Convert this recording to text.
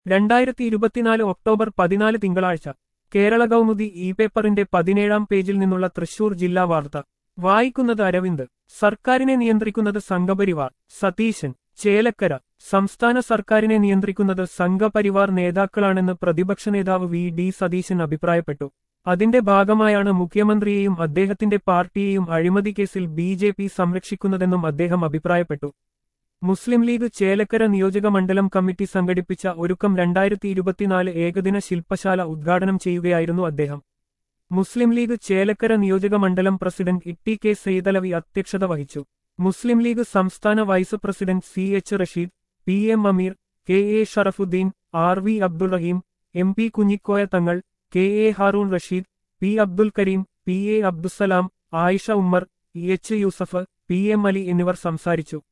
രണ്ടായിരത്തി ഇരുപത്തിനാല് ഒക്ടോബർ പതിനാല് തിങ്കളാഴ്ച കേരള കൗമുദി ഇ പേപ്പറിന്റെ പതിനേഴാം പേജിൽ നിന്നുള്ള തൃശൂർ ജില്ലാ വാർത്ത വായിക്കുന്നത് അരവിന്ദ് സർക്കാരിനെ നിയന്ത്രിക്കുന്നത് സംഘപരിവാർ സതീശൻ ചേലക്കര സംസ്ഥാന സർക്കാരിനെ നിയന്ത്രിക്കുന്നത് സംഘപരിവാർ നേതാക്കളാണെന്ന് പ്രതിപക്ഷ നേതാവ് വി ഡി സതീശൻ അഭിപ്രായപ്പെട്ടു അതിന്റെ ഭാഗമായാണ് മുഖ്യമന്ത്രിയെയും അദ്ദേഹത്തിന്റെ പാർട്ടിയെയും അഴിമതി കേസിൽ ബി ജെ പി സംരക്ഷിക്കുന്നതെന്നും അദ്ദേഹം അഭിപ്രായപ്പെട്ടു മുസ്ലിം ലീഗ് ചേലക്കര നിയോജക മണ്ഡലം കമ്മിറ്റി സംഘടിപ്പിച്ച ഒരുക്കം രണ്ടായിരത്തി ഇരുപത്തിനാല് ഏകദിന ശില്പശാല ഉദ്ഘാടനം ചെയ്യുകയായിരുന്നു അദ്ദേഹം മുസ്ലിം ലീഗ് ചേലക്കര നിയോജക മണ്ഡലം പ്രസിഡന്റ് ഇട്ടി കെ സെയ്തലവി അധ്യക്ഷത വഹിച്ചു മുസ്ലിം ലീഗ് സംസ്ഥാന vice president C H Rasheed P M Ameer K A Sharafudheen R V Abdul Rahim M P Kunhikoya Thangal K A Haroon Rasheed P Abdul Kareem P A Abdussalam Ayisha Ummer E H Yusuf P M Ali എന്നിവർ സംസാരിച്ചു